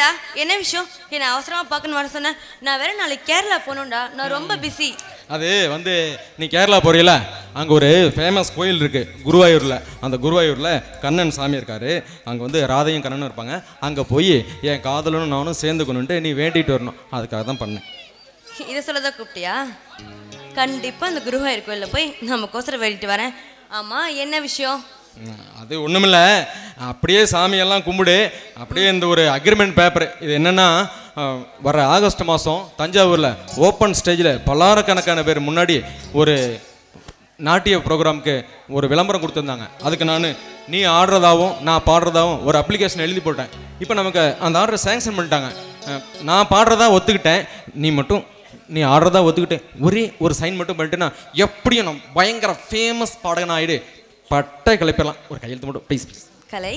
என்னடா என்ன விஷயம் என்ன அவசரமா பார்க்கணும் வர சொன்னேன் நான் வேற நாளைக்கு கேரளா போகணும்டா நான் ரொம்ப பிஸி அது வந்து நீ கேரளா போறீல அங்கே ஒரு ஃபேமஸ் கோயில் இருக்கு குருவாயூரில் அந்த குருவாயூரில் கண்ணன் சாமி இருக்காரு அங்கே வந்து ராதையும் கண்ணனும் இருப்பாங்க அங்கே போய் என் காதலனும் நானும் சேர்ந்துக்கணுன்ட்டு நீ வேண்டிட்டு வரணும் அதுக்காக தான் பண்ணேன் இதை சொல்லதான் கூப்பிட்டியா கண்டிப்பா அந்த குருவாயூர் கோயில்ல போய் நம்ம கோசரம் வேண்டிட்டு வரேன் ஆமா என்ன விஷயம் ம், அது ஒன்றுமில்ல அப்படியே சாமியெல்லாம் கும்பிடு அப்படியே இந்த ஒரு அக்ரிமெண்ட் பேப்பர் இது என்னென்னா வர ஆகஸ்ட் மாதம் தஞ்சாவூரில் ஓப்பன் ஸ்டேஜில் பல்லாயிரக்கணக்கான பேர் முன்னாடி ஒரு நாட்டிய ப்ரோக்ராமுக்கு ஒரு விளம்பரம் கொடுத்துருந்தாங்க அதுக்கு நான் நீ ஆடுறதாவும் நான் பாடுறதாவும் ஒரு அப்ளிகேஷன் எழுதி போட்டேன் இப்போ நமக்கு அந்த ஆர்டரை சேங்ஷன் பண்ணிட்டாங்க அஹ், நான் பாடுறதா ஒத்துக்கிட்டேன் நீ மட்டும் நீ ஆடுறதா ஒத்துக்கிட்டேன் ஒரே ஒரு சைன் மட்டும் பண்ணிட்டுனா எப்படியும் நான் பயங்கர ஃபேமஸ் பாடகன் ஆயிடு பட்டை கிளப்பிடலாம் ஒரு கையெழுத்து மட்டும் ப்ளீஸ் ப்ளீஸ் கலை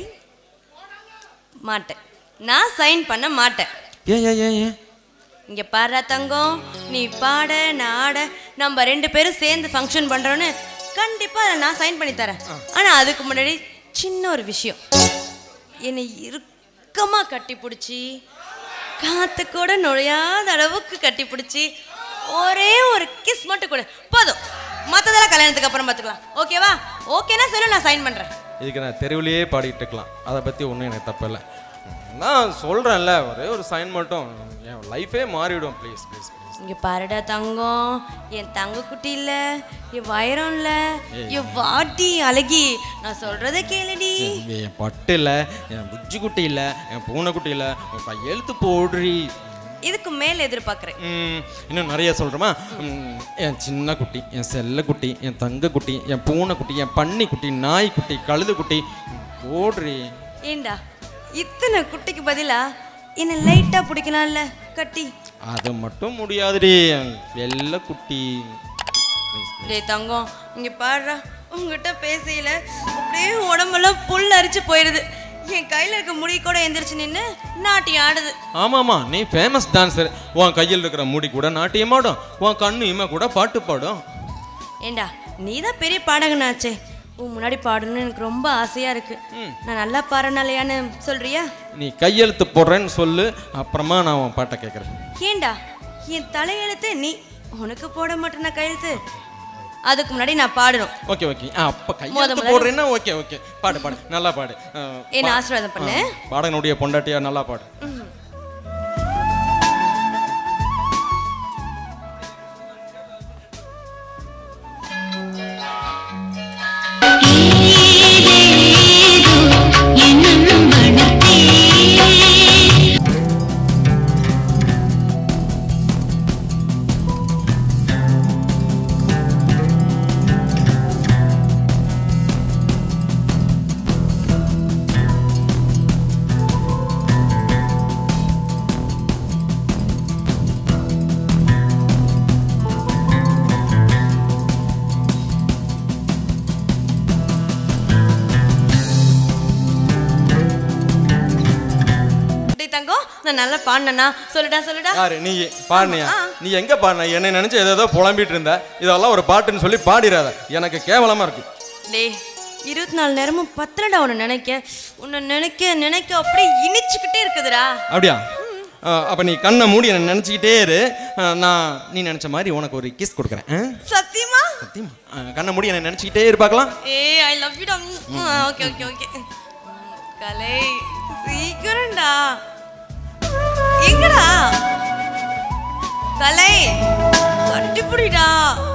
மாட்டேன் நான் சைன் பண்ண மாட்டேன் ஏன் ஏன் ஏன் ஏன் இங்க பாரு தங்கம் நீ பாட நான் ஆட நம்ம ரெண்டு பேரும் சேர்ந்து ஃபங்க்ஷன் பண்றோன்னு கண்டிப்பா அதை நான் சைன் பண்ணி தரேன் ஆனா அதுக்கு முன்னாடி சின்ன ஒரு விஷயம் என்னை இறுக்கமா கட்டி பிடிச்சி காத்து கூட நுழையாத அளவுக்கு கட்டி பிடிச்சி ஒரே ஒரு கிஸ் மட்டும் கொடு போதும் மற்றதெல்லாம் கல்யாணத்துக்கு அப்புறம் பார்த்துக்கலாம் ஓகேவா ஓகேனா சொல்லு நான் சைன் பண்றேன் இதுக்கு நான் தெருவிலேயே பாடிட்டு இருக்கலாம் அதை பற்றி ஒன்றும் எனக்கு தப்பு இல்லை நான் சொல்கிறேன்ல ஒரே ஒரு சைன் மட்டும் என் லைஃபே மாறிவிடும் ப்ளீஸ் ப்ளீஸ் ப்ளீஸ் இங்க பாருடா தங்கம் என் தங்க குட்டி இல்ல என் வைரம் இல்ல என் வாட்டி அழகி நான் சொல்றத கேளுடி என் பட்டு இல்லை என் புஜ்ஜி குட்டி இல்லை என் பூனைக்குட்டி இல்லை உன் கையெழுத்து போடுறி இதுக்கு மேல எதிர்பார்க்கறேன் ம், இன்னும் நிறைய சொல்கிறோமா என் சின்ன குட்டி என் செல்ல குட்டி என் தங்க குட்டி என் பூனைக்குட்டி என் பன்னி குட்டி நாய் குட்டி கழுது குட்டி போடுறி ஏண்டா இத்தனை குட்டிக்கு பதிலா என்ன லைட்டா பிடிக்கலாம்ல கட்டி அது மட்டும் முடியாதுடி என் வெள்ளை குட்டி Please, please. டேய் தங்கம் இங்க பாடுறா உங்ககிட்ட பேசையில அப்படியே உடம்பெல்லாம் புல் அரிச்சு போயிடுது என் கையில இருக்க முடி கூட எந்திரிச்சு நின்னு நாட்டியம் ஆடுது ஆமாம்மா நீ ஃபேமஸ் டான்ஸர் உன் கையில் இருக்கிற முடி கூட நாட்டியமாடும் உன் கண்ணு இமை கூட பாட்டு பாடும் ஏண்டா நீ தான் பெரிய பாடகனாச்சே உன் முன்னாடி பாடணும்னு எனக்கு ரொம்ப ஆசையா இருக்கு நான் நல்லா பாடுறனாலையான்னு சொல்றியா நீ கையெழுத்து போடுறேன்னு சொல்லு அப்புறமா நான் உன் பாட்டை கேட்குறேன் ஏண்டா என் தலையெழுத்து நீ உனக்கு போட மாட்டேனா கையெழுத்து அதுக்கு முன்னாடி நான் பாடணும் ஓகே ஓகே ஆ அப்போ முத கையெழுத்து முதல்ல- போடுறேன்னா ஓகே ஓகே பாடு பாடு நல்லா பாடு ஆ, என்ன ஆசீர்வாதம் பண்ணு பாடகனுடைய பொண்டாட்டியா நல்லா பாடு டேய் தங்கம் நான் நல்லா பாடினேனா சொல்லுடா சொல்லுடா யாரு நீ பாடுனியா ஆ. நீ எங்க பாடின என்னை நினைச்சு ஏதோ புலம்பிட்டு இருந்த இதெல்லாம் ஒரு பாட்டுன்னு சொல்லி பாடிடாத எனக்கு கேவலமா இருக்கு டேய் இருபத்தி நாலு நேரமும் பத்தலடா உன்னை நினைக்க உன்னை நினைக்க நினைக்க அப்படியே இனிச்சுக்கிட்டே இருக்குதுடா அப்படியா ஆ, அப்ப நீ கண்ணை மூடி என்னை நினைச்சுக்கிட்டே இரு ஆ, நான் நீ நினைச்ச மாதிரி உனக்கு ஒரு கிஸ் கொடுக்குறேன் ஆ? சத்தியமா சத்தியமா ஆ, கண்ணை மூடி என்னை நினைச்சுக்கிட்டே இரு பார்க்கலாம் ஏ ஐ லவ் யூ டா ஓகே ஓகே ஓகே கலை சீக்கிரம்டா எங்கடா கலை கட்டிப்புடிடா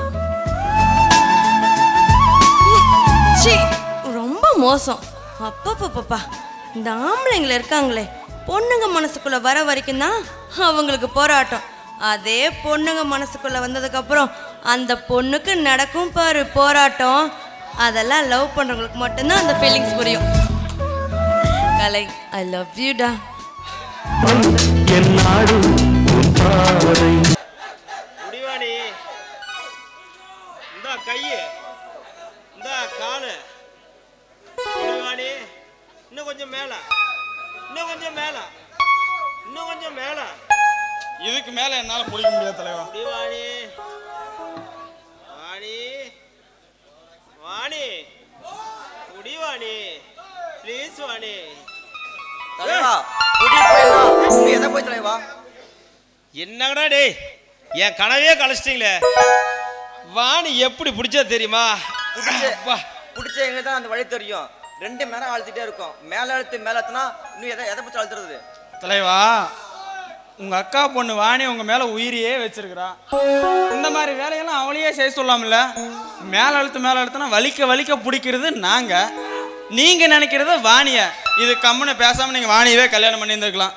சி ரொம்ப மோசம் அப்பப்பப்பப்பா இந்த ஆம்பளைங்கள இருக்காங்களே பொண்ணுங்க மனசுக்குள்ள வர வரைக்கும் தான் அவங்களுக்கு போராட்டம் அதே பொண்ணுங்க மனசுக்குள்ள வந்ததுக்கு அப்புறம் அந்த பொண்ணுக்கு நடக்கும் பாரு போராட்டம் அதெல்லாம் லவ் பண்றவங்களுக்கு மட்டும்தான் அந்த ஃபீலிங்ஸ் புரியும் கலை ஐ லவ் யூடா முடிவாணி இந்த கையு இந்த காலு முடிவாணி இன்னும் கொஞ்சம் மேல இன்னும் கொஞ்சம் மேல இன்னும் கொஞ்சம் மேல இதுக்கு மேல என்னால பிடிக்க முடியாது தலைவா முடிவாணி வாணி வாணி முடிவாணி ப்ளீஸ் வாணி தலைவா கூட்டிட்டு போயிடலாம் என்ன போய் தலைவா என்னங்கடா டேய் என் கனவே கழிச்சிட்டீங்களே வாணி எப்படி பிடிச்சா தெரியுமா பிடிச்சு அப்பா. பிடிச்ச எங்க தான் அந்த வழி தெரியும் ரெண்டு மணி நேரம் அழுத்திட்டே இருக்கும் மேல அழுத்து மேல அழுத்தினா இன்னும் எதை எதை பத்தி அழுத்துறது தலைவா உங்க அக்கா பொண்ணு வாணி உங்க மேல உயிரியே வச்சிருக்கிறா இந்த மாதிரி வேலையெல்லாம் அவளையே செய்ய சொல்லாமல மேல அழுத்து மேல அழுத்துனா வலிக்க வலிக்க பிடிக்கிறது நாங்க நீங்க நினைக்கிறது வாணிய இது கம்முன்னு பேசாம நீங்க வாணியவே கல்யாணம் பண்ணி இருந்திருக்கலாம்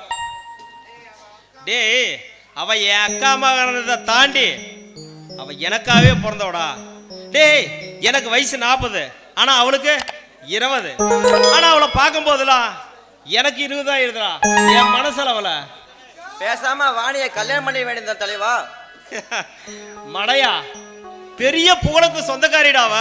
டேய் அவ என் அக்கா மகனதை தாண்டி அவ எனக்காகவே பிறந்தவடா டேய் எனக்கு வயசு நாற்பது ஆனா அவளுக்கு இருபது ஆனா அவளை பார்க்கும் போதெல்லாம் எனக்கு இருபதா இருதுடா என் மனசளவுல பேசாம வாணியை கல்யாணம் பண்ணி வேண்டியது தலைவா மடையா பெரிய புகழுக்கு சொந்தக்காரிடா அவ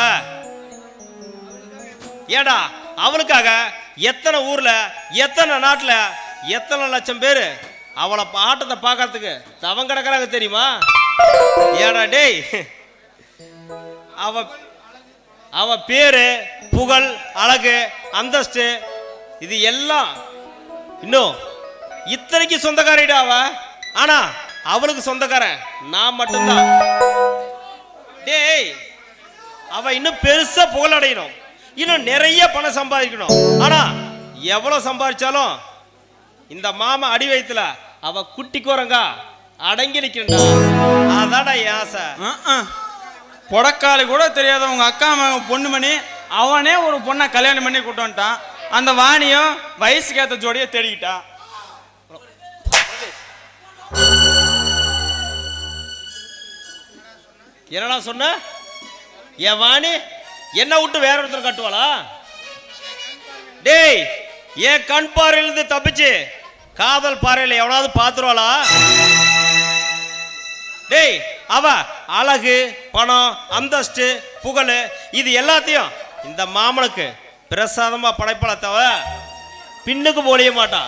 ஏடா அவளுக்காக எத்தனை ஊர்ல எத்தனை நாட்டுல எத்தனை லட்சம் பேர் அவளை ஆட்டத்தை பார்க்கறதுக்கு தவம் கிடக்குறாங்க தெரியுமா ஏடா டேய் அவ அவ பேரு புகழ் அழகு அந்தஸ்து இது எல்லாம் இன்னும் இத்தனைக்கு சொந்தக்காரிடா அவ ஆனா அவளுக்கு சொந்தக்காரன் நான் மட்டும்தான் டேய் அவ இன்னும் பெருசா புகழ் அடையணும் இன்னும் நிறைய பணம் சம்பாதிக்கணும் ஆனா எவ்வளவு சம்பாதிச்சாலும் இந்த மாமா அடி வயித்துல அவ குட்டி குரங்கா அடங்கி நிக்கிறா அதான்டா என் ஆசை அஹ். புடக்காளி கூட தெரியாத உங்க அக்கா மகன் பொண்ணுமணி அவனே ஒரு பொண்ணை கல்யாணம் பண்ணி கூட்டு வந்துட்டான் அந்த வாணியும் வயசுக்கு ஏத்த ஜோடியை தேடிக்கிட்டான் என்னடா சொன்ன என் வாணி என்ன விட்டு வேற ஒருத்தர் கட்டுவாளா டேய் என் கண் பார்வையிலிருந்து தப்பிச்சு காதல் பாறையில் எவனாவது பார்த்துருவாளா டேய் அவ அழகு பணம் அந்தஸ்து புகழ் இது எல்லாத்தையும் இந்த மாமனுக்கு பிரசாதமா படைப்பல தவிர பின்னுக்கு போலிய மாட்டான்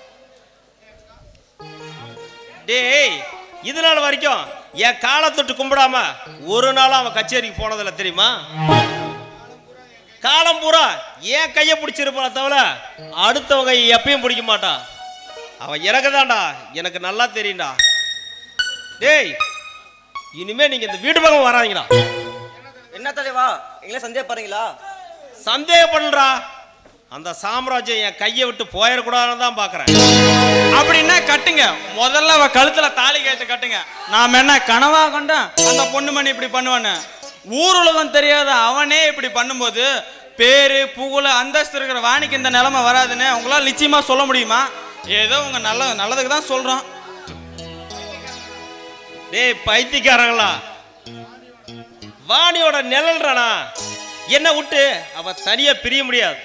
டேய் இது நாள் வரைக்கும் என் காலை தொட்டு கும்பிடாம ஒரு நாளும் அவன் கச்சேரிக்கு போனதில்ல தெரியுமா காலம் பூரா என் கையை பிடிச்சிருப்பான தவிர அடுத்தவங்க கையை எப்பயும் பிடிக்க மாட்டான் அவன் எனக்கு தான்டா எனக்கு நல்லா தெரியும்டா டேய் இனிமே நீங்க இந்த வீடு பக்கம் வராதீங்கடா என்ன தலைவா எங்களே சந்தேகப்படுறீங்களா சந்தேகப்படுறா அந்த சாம்ராஜ்யம் என் கையை விட்டு போயிடக்கூடாதுன்னு தான் பார்க்கறேன் அப்படின்னா கட்டுங்க முதல்ல அவ கழுத்துல தாலி கயிற்று கட்டுங்க நாம என்ன கனவா கண்டோம் அந்த பொண்ணுமணி இப்படி பண்ணுவான்னு ஊர் உலகம் தெரியாத அவனே இப்படி பண்ணும்போது பேரு புகழ் அந்தஸ்து இருக்கிற வாணிக்கு இந்த நிலைமை வராதுன்னு உங்களால நிச்சயமா சொல்ல முடியுமா ஏதோ உங்க நல்ல நல்லதுக்கு தான் சொல்றோம் டேய் பைத்தியக்காரங்களா வாணியோட நிழல்றானா என்ன விட்டு அவ தனியா பிரிய முடியாது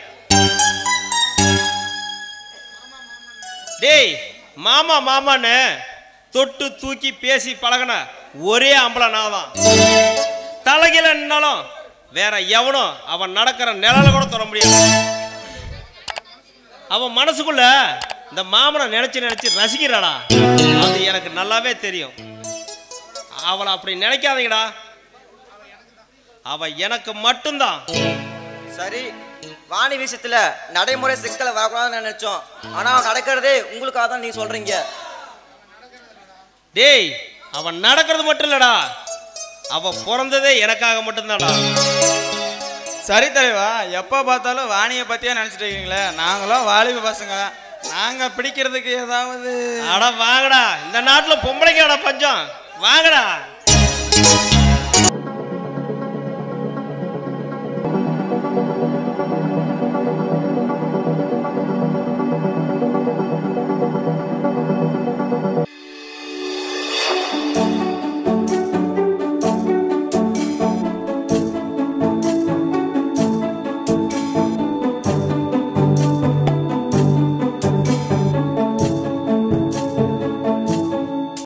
டேய் மாமா மாமான்னு தொட்டு தூக்கி பேசி பழகுன ஒரே ஆம்பளை நான் தான் தலைகில நின்னாலும் வேற எவனும் அவன் நடக்கிற நிழல கூட தொட முடியாது அவன் மனசுக்குள்ள இந்த மாமனை நினைச்சு நினைச்சு ரசிக்கிறாடா அது எனக்கு நல்லாவே தெரியும் அவளை அப்படி நினைக்காதீங்கடா அவ எனக்கு மட்டும்தான் சரி வாணி விஷயத்துல நடைமுறை சிக்கலை வரக்கூடாதுன்னு நினைச்சோம் ஆனா நடக்கிறதே உங்களுக்காக தான் நீங்க சொல்றீங்க டேய் அவன் நடக்கிறது மட்டும் இல்லடா அவ பிறந்ததே எனக்காக மட்டும்தான்டா சரி தலைவா எப்ப பார்த்தாலும் வாணியை பத்தியே நினைச்சிட்டு இருக்கீங்களே நாங்களும் வாலிப பசங்க நாங்க பிடிக்கிறதுக்கு ஏதாவது அட வாங்கடா இந்த நாட்டுல பொம்பளைக்காடா பஞ்சம் வாங்கடா